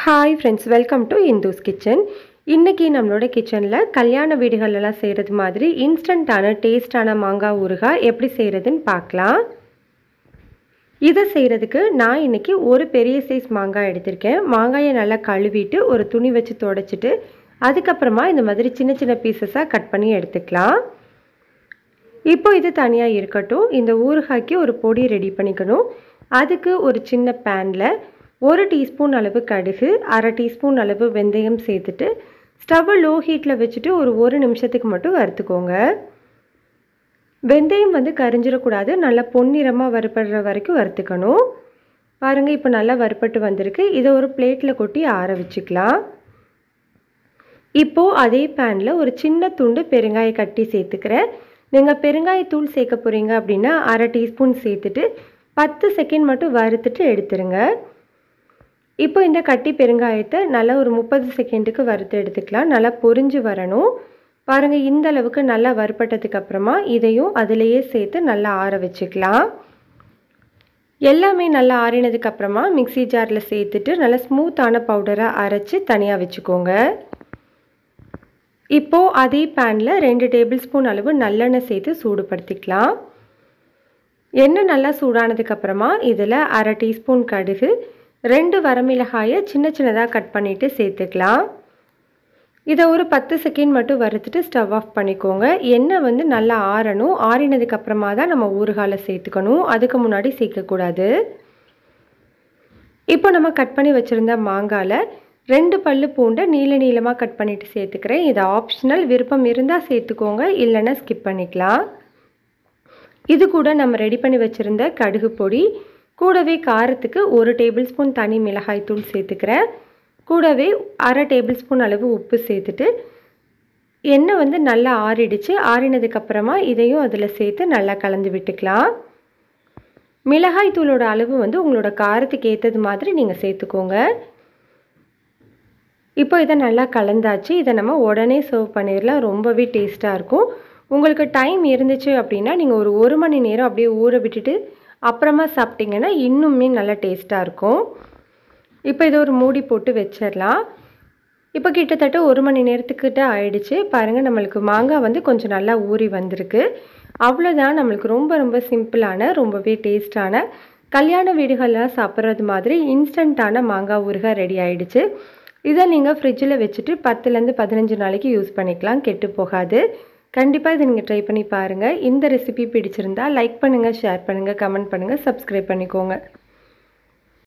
hi friends welcome to Indhu's kitchen இன்றைக்கி நம்மளோட கிச்சனில் கல்யாண வீடுகளெல்லாம் செய்கிறது மாதிரி இன்ஸ்டண்ட்டான டேஸ்டான மாங்காய் ஊறுகாய் எப்படி செய்கிறதுன்னு பார்க்கலாம் இதை செய்கிறதுக்கு நான் இன்றைக்கி ஒரு பெரிய சைஸ் மாங்காய் எடுத்திருக்கேன் மாங்காயை நல்லா கழுவிட்டு ஒரு துணி வச்சு தொடச்சிட்டு அதுக்கப்புறமா இந்த மாதிரி சின்ன சின்ன பீசஸாக கட் பண்ணி எடுத்துக்கலாம் இப்போ இது தனியாக இருக்கட்டும் இந்த ஊறுகாய்க்கு ஒரு பொடி ரெடி பண்ணிக்கணும் அதுக்கு ஒரு சின்ன பேனில் ஒரு டீஸ்பூன் அளவு கடுகு அரை டீஸ்பூன் அளவு வெந்தயம் சேர்த்துட்டு ஸ்டவ்வை லோ ஹீட்டில் வச்சுட்டு ஒரு ஒரு நிமிஷத்துக்கு மட்டும் வறுத்துக்கோங்க வெந்தயம் வந்து கரிஞ்சிடக்கூடாது நல்லா பொன்னிறமாக வறுப்படுற வரைக்கும் வறுத்துக்கணும் பாருங்கள் இப்போ நல்லா வறுப்பட்டு வந்திருக்கு இதை ஒரு பிளேட்டில் கொட்டி ஆற வச்சுக்கலாம் இப்போது அதே பேனில் ஒரு சின்ன துண்டு பெருங்காய கட்டி சேர்த்துக்கிறேன் நீங்கள் பெருங்காயத்தூள் சேர்க்க போகிறீங்க அப்படின்னா அரை டீஸ்பூன் சேர்த்துட்டு பத்து செகண்ட் மட்டும் வறுத்துட்டு எடுத்துருங்க இப்போ இந்த கட்டி பெருங்காயத்தை நல்லா ஒரு முப்பது செகண்டுக்கு வறுத்து எடுத்துக்கலாம் நல்லா பொரிஞ்சு வரணும் பாருங்கள் இந்த அளவுக்கு நல்லா வறுப்பட்டதுக்கு அப்புறமா இதையும் அதிலேயே சேர்த்து நல்லா ஆற வச்சுக்கலாம் எல்லாமே நல்லா ஆறினதுக்கு அப்புறமா மிக்சி ஜாரில் சேர்த்துட்டு நல்லா ஸ்மூத்தான பவுடராக அரைச்சி தனியாக வச்சுக்கோங்க இப்போது அதே பேனில் ரெண்டு டேபிள் ஸ்பூன் அளவு நல்லெண்ணெய் சேர்த்து சூடுபடுத்திக்கலாம் எண்ணெய் நல்லா சூடானதுக்கப்புறமா இதில் அரை டீஸ்பூன் கடுகு ரெண்டு வரமிளகாயை சின்ன சின்னதாக கட் பண்ணிவிட்டு சேர்த்துக்கலாம் இதை ஒரு பத்து செகண்ட் மட்டும் வறுத்துட்டு ஸ்டவ் ஆஃப் பண்ணிக்கோங்க எண்ணெய் வந்து நல்லா ஆறணும் ஆறினதுக்கப்புறமா தான் நம்ம ஊறுகால சேர்த்துக்கணும் அதுக்கு முன்னாடி சேர்க்கக்கூடாது இப்போ நம்ம கட் பண்ணி வச்சுருந்த மாங்காயில் ரெண்டு பல்லு பூண்டை நீள நீளமாக கட் பண்ணிவிட்டு சேர்த்துக்கிறேன் இது ஆப்ஷனல் விருப்பம் இருந்தால் சேர்த்துக்கோங்க இல்லைன்னா ஸ்கிப் பண்ணிக்கலாம் இது கூட நம்ம ரெடி பண்ணி வச்சுருந்த கடுகு பொடி கூடவே காரத்துக்கு ஒரு டேபிள் ஸ்பூன் தனி மிளகாய் தூள் சேர்த்துக்கிறேன் கூடவே அரை டேபிள் ஸ்பூன் அளவு உப்பு சேர்த்துட்டு எண்ணெய் வந்து நல்லா ஆறிடுச்சு ஆறினதுக்கப்புறமா இதையும் அதில் சேர்த்து நல்லா கலந்து விட்டுக்கலாம் மிளகாய் தூளோட அளவு வந்து உங்களோட காரத்துக்கு ஏற்றது மாதிரி நீங்கள் சேர்த்துக்கோங்க இப்போ இதை நல்லா கலந்தாச்சு இதை நம்ம உடனே சர்வ் பண்ணிடலாம் ரொம்பவே டேஸ்ட்டாக இருக்கும் உங்களுக்கு டைம் இருந்துச்சு அப்படின்னா நீங்கள் ஒரு ஒரு மணி நேரம் அப்படியே ஊற விட்டுட்டு அப்புறமா சாப்பிட்டிங்கன்னா இன்னுமே நல்லா டேஸ்ட்டாக இருக்கும் இப்போ இதை ஒரு மூடி போட்டு வச்சிடலாம் இப்போ கிட்டத்தட்ட ஒரு மணி நேரத்துக்கிட்ட ஆயிடுச்சு பாருங்கள் நம்மளுக்கு மாங்காய் வந்து கொஞ்சம் நல்லா ஊறி வந்திருக்கு அவ்வளோதான் நம்மளுக்கு ரொம்ப ரொம்ப சிம்பிளான ரொம்பவே டேஸ்டான கல்யாண வீடுகளில் சாப்பிட்றது மாதிரி இன்ஸ்டண்ட்டான மாங்காய் ஊறுகாய் ரெடி ஆகிடுச்சு இதை நீங்கள் ஃப்ரிட்ஜில் வச்சுட்டு பத்துலேருந்து பதினஞ்சு நாளைக்கு யூஸ் பண்ணிக்கலாம் கெட்டு போகாது கண்டிப்பாக இதை நீங்கள் ட்ரை பண்ணி பாருங்கள் இந்த ரெசிபி பிடிச்சிருந்தா லைக் பண்ணுங்கள் ஷேர் பண்ணுங்கள் கமெண்ட் பண்ணுங்கள் சப்ஸ்கிரைப் பண்ணிக்கோங்க